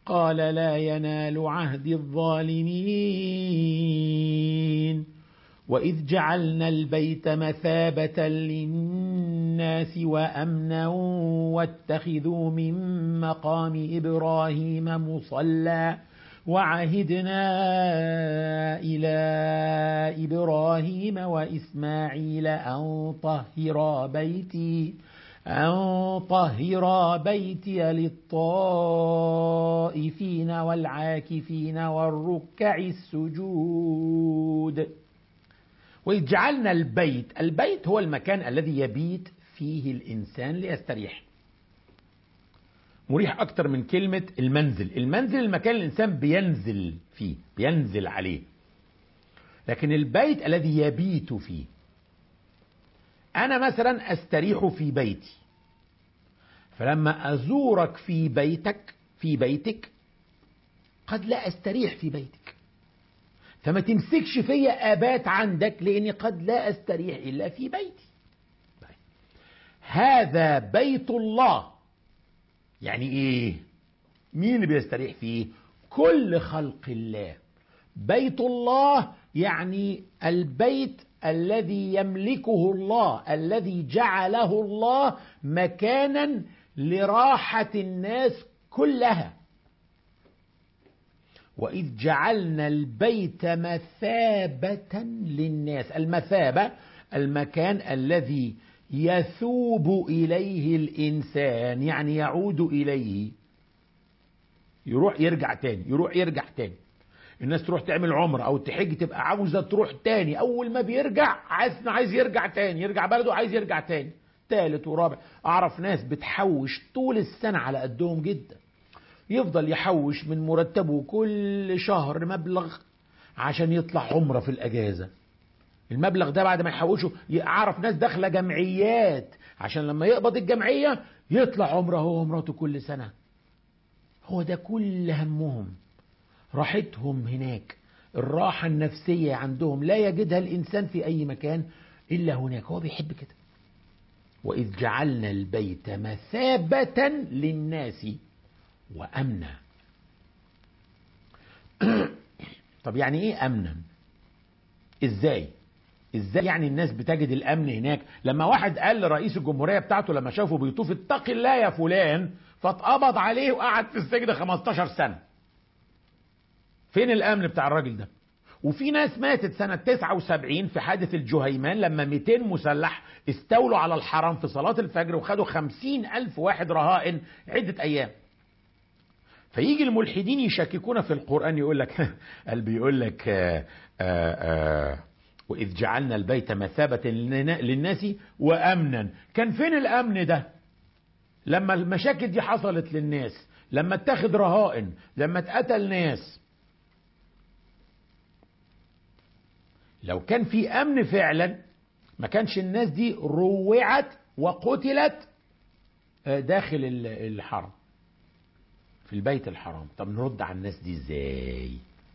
قال لا ينال عهد الظالمين واذ جعلنا البيت مثابه للناس وامنا واتخذوا من مقام ابراهيم مصلى وعهدنا الى ابراهيم واسماعيل ان طهرا بيتي أن طهرا بيتي للطائفين والعاكفين والركع السجود وإذ جعلنا البيت البيت هو المكان الذي يبيت فيه الإنسان ليستريح مريح أكتر من كلمة المنزل المنزل المكان الإنسان بينزل فيه بينزل عليه لكن البيت الذي يبيت فيه أنا مثلا أستريح في بيتي فلما أزورك في بيتك في بيتك قد لا أستريح في بيتك فما تمسكش فيا أبات عندك لأني قد لا أستريح إلا في بيتي هذا بيت الله يعني إيه مين اللي بيستريح فيه كل خلق الله بيت الله يعني البيت الذي يملكه الله الذي جعله الله مكانا لراحه الناس كلها واذ جعلنا البيت مثابه للناس المثابه المكان الذي يثوب اليه الانسان يعني يعود اليه يروح يرجع تاني يروح يرجع تاني الناس تروح تعمل عمره او تحج تبقى عاوزه تروح تاني اول ما بيرجع عايز عايز يرجع تاني يرجع بلده عايز يرجع تاني تالت ورابع اعرف ناس بتحوش طول السنه على قدهم جدا يفضل يحوش من مرتبه كل شهر مبلغ عشان يطلع عمره في الاجازه المبلغ ده بعد ما يحوشه اعرف ناس داخله جمعيات عشان لما يقبض الجمعيه يطلع عمره هو ومراته كل سنه هو ده كل همهم راحتهم هناك الراحة النفسية عندهم لا يجدها الإنسان في أي مكان إلا هناك هو بيحب كده وإذ جعلنا البيت مثابة للناس وأمنا طب يعني إيه أمنا إزاي ازاي يعني الناس بتجد الامن هناك لما واحد قال لرئيس الجمهوريه بتاعته لما شافه بيطوف اتق الله يا فلان فاتقبض عليه وقعد في السجن 15 سنه فين الامن بتاع الراجل ده وفي ناس ماتت سنة 79 في حادث الجهيمان لما 200 مسلح استولوا على الحرم في صلاة الفجر وخدوا 50 ألف واحد رهائن عدة أيام فيجي الملحدين يشككون في القرآن يقول لك قلبي يقول لك آآ آآ وإذ جعلنا البيت مثابة للناس وأمنا كان فين الأمن ده لما المشاكل دي حصلت للناس لما اتخذ رهائن لما اتقتل ناس لو كان في امن فعلا ما كانش الناس دي روعت وقتلت داخل الحرم في البيت الحرام طب نرد على الناس دي ازاي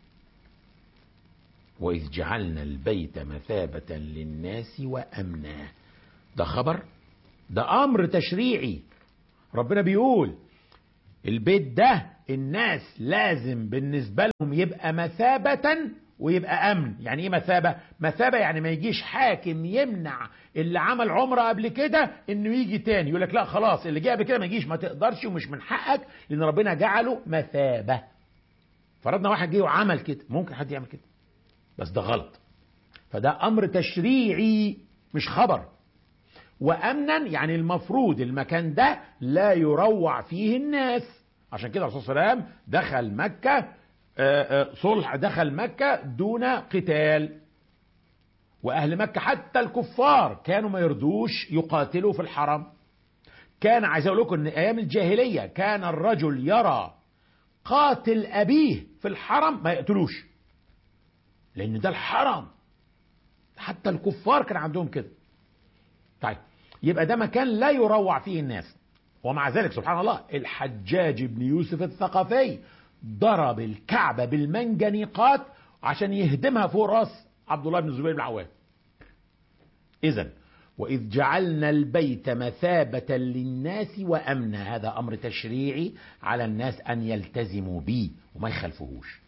واذ جعلنا البيت مثابه للناس وامنا ده خبر ده امر تشريعي ربنا بيقول البيت ده الناس لازم بالنسبه لهم يبقى مثابه ويبقى امن يعني ايه مثابه مثابه يعني ما يجيش حاكم يمنع اللي عمل عمره قبل كده انه يجي تاني يقول لك لا خلاص اللي جه قبل كده ما يجيش ما تقدرش ومش من حقك لان ربنا جعله مثابه فرضنا واحد جه وعمل كده ممكن حد يعمل كده بس ده غلط فده امر تشريعي مش خبر وامنا يعني المفروض المكان ده لا يروع فيه الناس عشان كده الرسول صلى الله عليه وسلم دخل مكه صلح دخل مكة دون قتال وأهل مكة حتى الكفار كانوا ما يرضوش يقاتلوا في الحرم كان عايز أقول لكم إن أيام الجاهلية كان الرجل يرى قاتل أبيه في الحرم ما يقتلوش لأن ده الحرم حتى الكفار كان عندهم كده طيب يبقى ده مكان لا يروع فيه الناس ومع ذلك سبحان الله الحجاج بن يوسف الثقفي ضرب الكعبة بالمنجنيقات عشان يهدمها فوق راس عبد الله بن الزبير بن العوام إذا وإذ جعلنا البيت مثابة للناس وأمنا هذا أمر تشريعي على الناس أن يلتزموا به وما يخالفوهوش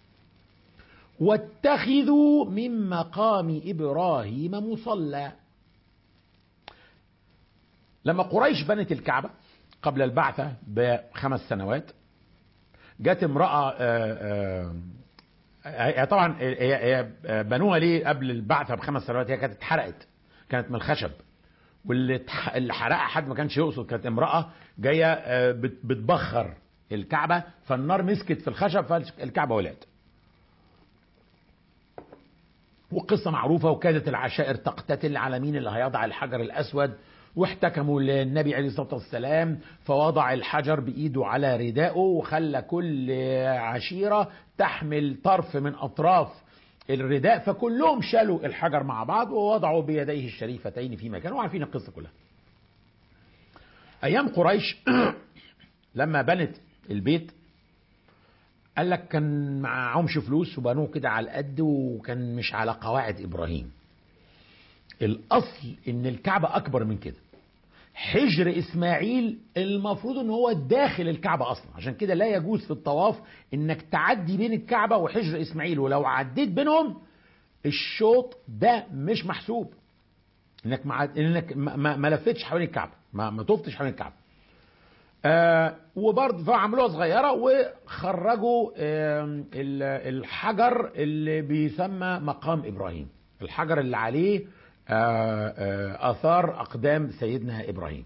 واتخذوا من مقام إبراهيم مصلى لما قريش بنت الكعبة قبل البعثة بخمس سنوات جت امرأة آآ آآ طبعا هي بنوها ليه قبل البعثة بخمس سنوات هي كانت اتحرقت كانت من الخشب واللي اللي حرقها حد ما كانش يقصد كانت امرأة جاية بتبخر الكعبة فالنار مسكت في الخشب فالكعبة ولعت وقصة معروفة وكادت العشائر تقتتل على مين اللي هيضع الحجر الأسود واحتكموا للنبي عليه الصلاة والسلام فوضع الحجر بإيده على ردائه وخلى كل عشيرة تحمل طرف من أطراف الرداء فكلهم شالوا الحجر مع بعض ووضعوا بيديه الشريفتين في مكان وعارفين القصة كلها أيام قريش لما بنت البيت قال لك كان معهمش فلوس وبنوه كده على القد وكان مش على قواعد إبراهيم الاصل ان الكعبه اكبر من كده حجر اسماعيل المفروض ان هو داخل الكعبه اصلا عشان كده لا يجوز في الطواف انك تعدي بين الكعبه وحجر اسماعيل ولو عديت بينهم الشوط ده مش محسوب انك مع... انك ما, ما لفتش حوالين الكعبه ما, ما طفتش حوالين الكعبه آه وبرضه فعملوها صغيره وخرجوا آه الحجر اللي بيسمى مقام ابراهيم الحجر اللي عليه آثار أقدام سيدنا إبراهيم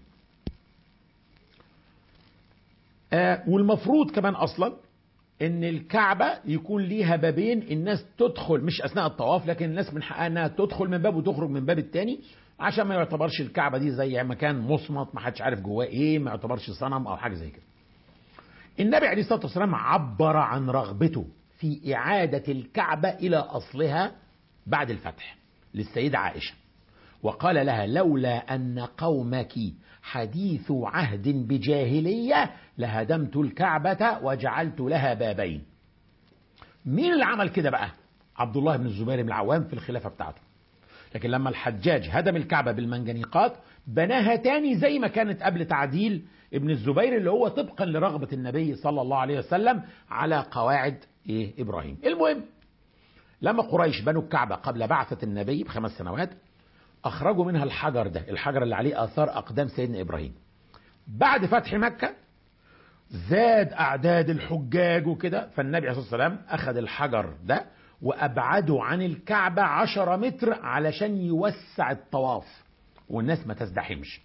والمفروض كمان أصلا ان الكعبة يكون ليها بابين الناس تدخل مش اثناء الطواف لكن الناس من حقها انها تدخل من باب وتخرج من باب التاني عشان ما يعتبرش الكعبة دي زي مكان مصمت ما حدش عارف جواه ايه ما يعتبرش صنم او حاجة زي كده النبي عليه الصلاة والسلام عبر عن رغبته في إعادة الكعبة إلى أصلها بعد الفتح للسيدة عائشة وقال لها لولا أن قومك حديث عهد بجاهلية لهدمت الكعبة وجعلت لها بابين مين اللي عمل كده بقى عبد الله بن الزبير بن العوام في الخلافة بتاعته لكن لما الحجاج هدم الكعبة بالمنجنيقات بناها تاني زي ما كانت قبل تعديل ابن الزبير اللي هو طبقا لرغبة النبي صلى الله عليه وسلم على قواعد إيه إبراهيم المهم لما قريش بنوا الكعبة قبل بعثة النبي بخمس سنوات أخرجوا منها الحجر ده الحجر اللي عليه آثار أقدام سيدنا إبراهيم بعد فتح مكة زاد أعداد الحجاج وكده فالنبي عليه الصلاة والسلام أخذ الحجر ده وأبعده عن الكعبة عشرة متر علشان يوسع الطواف والناس ما تزدحمش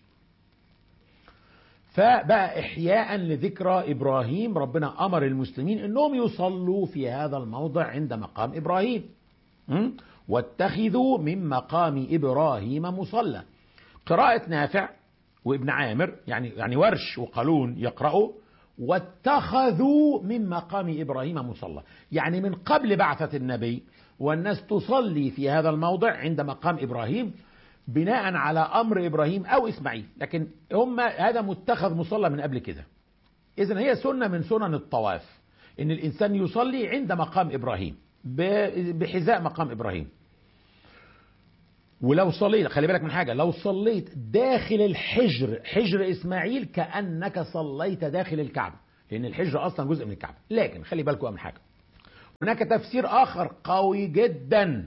فبقى إحياء لذكرى إبراهيم ربنا أمر المسلمين أنهم يصلوا في هذا الموضع عند مقام إبراهيم واتخذوا من مقام إبراهيم مصلى قراءة نافع وابن عامر يعني يعني ورش وقالون يقرأوا واتخذوا من مقام إبراهيم مصلى يعني من قبل بعثة النبي والناس تصلي في هذا الموضع عند مقام إبراهيم بناء على أمر إبراهيم أو إسماعيل لكن هم هذا متخذ مصلى من قبل كده إذن هي سنة من سنن الطواف إن الإنسان يصلي عند مقام إبراهيم بحذاء مقام إبراهيم ولو صليت خلي بالك من حاجة لو صليت داخل الحجر حجر إسماعيل كأنك صليت داخل الكعبة لأن الحجر أصلا جزء من الكعبة لكن خلي بالكم من حاجة هناك تفسير آخر قوي جدا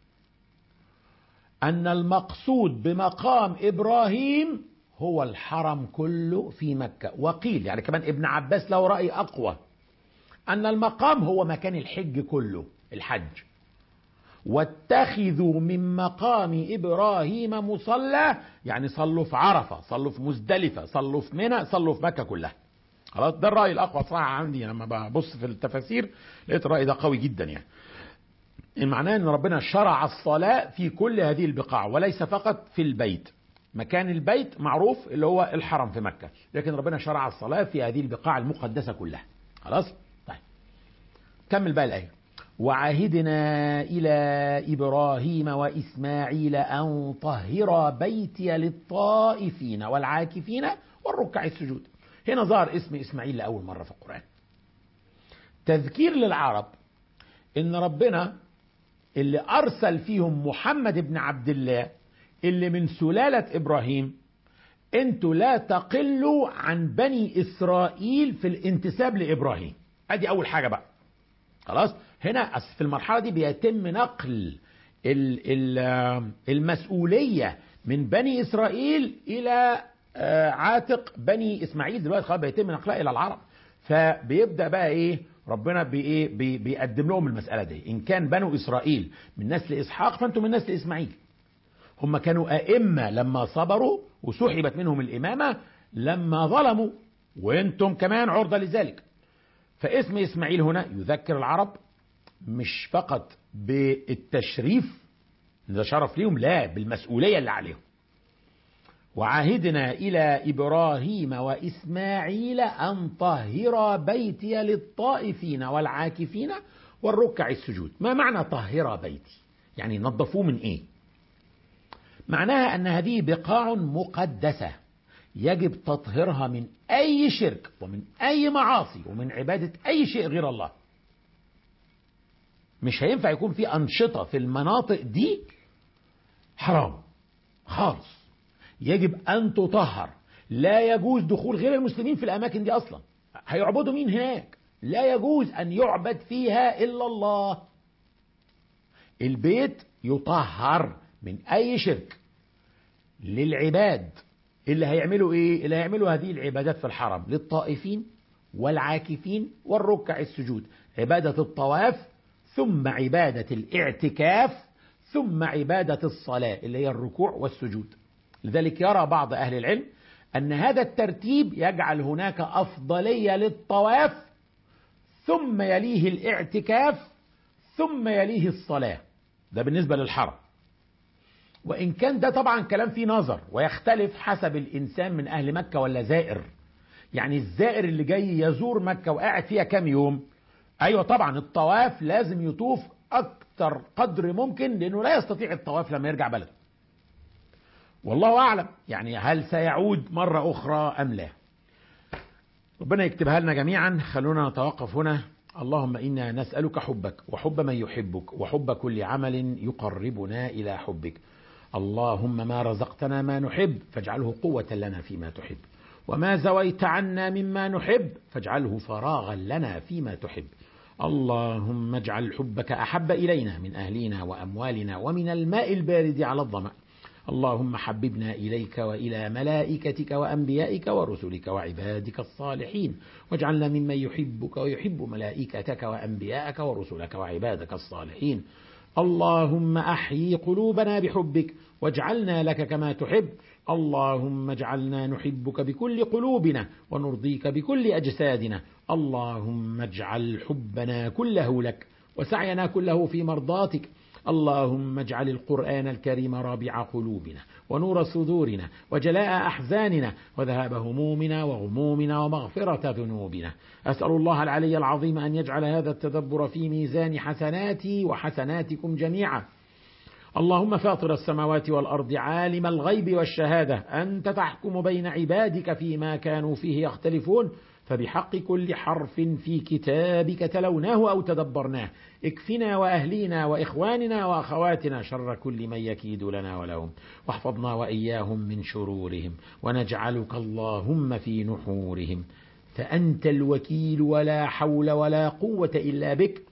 أن المقصود بمقام إبراهيم هو الحرم كله في مكة وقيل يعني كمان ابن عباس له رأي أقوى أن المقام هو مكان الحج كله الحج واتخذوا من مقام إبراهيم مصلى يعني صلوا في عرفة صلوا في مزدلفة صلوا في منى صلوا في مكة كلها خلاص ده الرأي الأقوى صراحة عندي لما ببص في التفاسير لقيت الرأي ده قوي جدا يعني معناه ان ربنا شرع الصلاة في كل هذه البقاع وليس فقط في البيت مكان البيت معروف اللي هو الحرم في مكة لكن ربنا شرع الصلاة في هذه البقاع المقدسة كلها خلاص طيب كمل بقى الآية وعهدنا إلى إبراهيم وإسماعيل أن طهر بيتي للطائفين والعاكفين والركع السجود هنا ظهر اسم إسماعيل لأول مرة في القرآن تذكير للعرب إن ربنا اللي أرسل فيهم محمد بن عبد الله اللي من سلالة إبراهيم انتوا لا تقلوا عن بني إسرائيل في الانتساب لإبراهيم ادي أول حاجة بقى خلاص هنا في المرحلة دي بيتم نقل ال ال المسؤولية من بني إسرائيل إلى عاتق بني إسماعيل دلوقتي خلاص بيتم نقلها إلى العرب فبيبدأ بقى إيه ربنا بإيه بي بيقدم لهم المسألة دي إن كان بنو إسرائيل من نسل إسحاق فأنتم من نسل إسماعيل هم كانوا أئمة لما صبروا وسحبت منهم الإمامة لما ظلموا وانتم كمان عرضة لذلك فاسم إسماعيل هنا يذكر العرب مش فقط بالتشريف ده شرف ليهم لا بالمسؤولية اللي عليهم وعهدنا إلى إبراهيم وإسماعيل أن طهر بيتي للطائفين والعاكفين والركع السجود ما معنى طهر بيتي يعني نظفوه من إيه معناها أن هذه بقاع مقدسة يجب تطهيرها من أي شرك ومن أي معاصي ومن عبادة أي شيء غير الله مش هينفع يكون في أنشطة في المناطق دي حرام خالص يجب أن تطهر لا يجوز دخول غير المسلمين في الأماكن دي أصلا هيعبدوا مين هناك لا يجوز أن يعبد فيها إلا الله البيت يطهر من أي شرك للعباد اللي هيعملوا إيه اللي هيعملوا هذه العبادات في الحرم للطائفين والعاكفين والركع السجود عبادة الطواف ثم عبادة الاعتكاف ثم عبادة الصلاة اللي هي الركوع والسجود لذلك يرى بعض أهل العلم أن هذا الترتيب يجعل هناك أفضلية للطواف ثم يليه الاعتكاف ثم يليه الصلاة ده بالنسبة للحرم وإن كان ده طبعا كلام فيه نظر ويختلف حسب الإنسان من أهل مكة ولا زائر يعني الزائر اللي جاي يزور مكة وقاعد فيها كام يوم أيوة طبعا الطواف لازم يطوف أكتر قدر ممكن لأنه لا يستطيع الطواف لما يرجع بلده والله أعلم يعني هل سيعود مرة أخرى أم لا ربنا يكتبها لنا جميعا خلونا نتوقف هنا اللهم إنا نسألك حبك وحب من يحبك وحب كل عمل يقربنا إلى حبك اللهم ما رزقتنا ما نحب فاجعله قوة لنا فيما تحب وما زويت عنا مما نحب فاجعله فراغا لنا فيما تحب اللهم اجعل حبك أحب إلينا من أهلنا وأموالنا ومن الماء البارد على الظمأ اللهم حببنا إليك وإلى ملائكتك وأنبيائك ورسلك وعبادك الصالحين واجعلنا ممن يحبك ويحب ملائكتك وأنبيائك ورسلك وعبادك الصالحين اللهم أحيي قلوبنا بحبك واجعلنا لك كما تحب اللهم اجعلنا نحبك بكل قلوبنا ونرضيك بكل أجسادنا اللهم اجعل حبنا كله لك وسعينا كله في مرضاتك اللهم اجعل القرآن الكريم رابع قلوبنا ونور صدورنا وجلاء أحزاننا وذهاب همومنا وغمومنا ومغفرة ذنوبنا أسأل الله العلي العظيم أن يجعل هذا التدبر في ميزان حسناتي وحسناتكم جميعا اللهم فاطر السماوات والأرض عالم الغيب والشهادة أنت تحكم بين عبادك فيما كانوا فيه يختلفون فبحق كل حرف في كتابك تلوناه أو تدبرناه اكفنا وأهلينا وإخواننا وأخواتنا شر كل من يكيد لنا ولهم واحفظنا وإياهم من شرورهم ونجعلك اللهم في نحورهم فأنت الوكيل ولا حول ولا قوة إلا بك